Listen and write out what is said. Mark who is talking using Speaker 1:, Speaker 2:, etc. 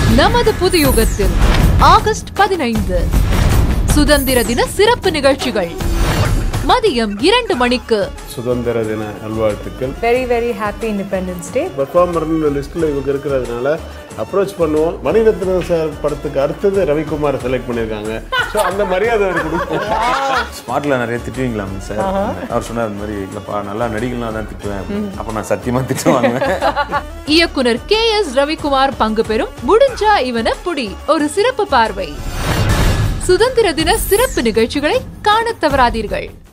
Speaker 1: நமது புதுயுகத்தில் ஆகஸ்ட் பதினைந்து சுதந்திர தின சிறப்பு நிகழ்ச்சிகள் மதியம் இரண்டு மணிக்கு
Speaker 2: சுதந்திர தின நல்வாழ்த்துக்கள்
Speaker 3: very very happy independence day
Speaker 2: performer லிஸ்ட்டில் இவங்க இருக்கிறதுனால அப்ரோச் பண்ணுவோம் மணிரத்னம் சார் படத்துக்கு அடுத்தது ரவிக்குமார் செலக்ட் பண்ணியிருக்காங்க ஸோ அந்த மரியாதை அவர் கொடுப்போம்
Speaker 4: ஸ்மார்ட்ல நிறைய திட்டுவீங்களாம் சார் அவர் சொன்னார் இந்த மாதிரி இல்லப்பா நல்லா நடிகலாம் தான் திட்டுவேன் அப்ப நான் சத்தியமா திட்டு வாங்குவேன்
Speaker 1: இயக்குனர் கே எஸ் ரவிக்குமார் பங்கு பெறும் முடிஞ்சா இவன புடி ஒரு சிறப்பு பார்வை சுதந்திர தின சிறப்பு நிகழ்ச்சிகளை காணத் தவறாதீர்கள்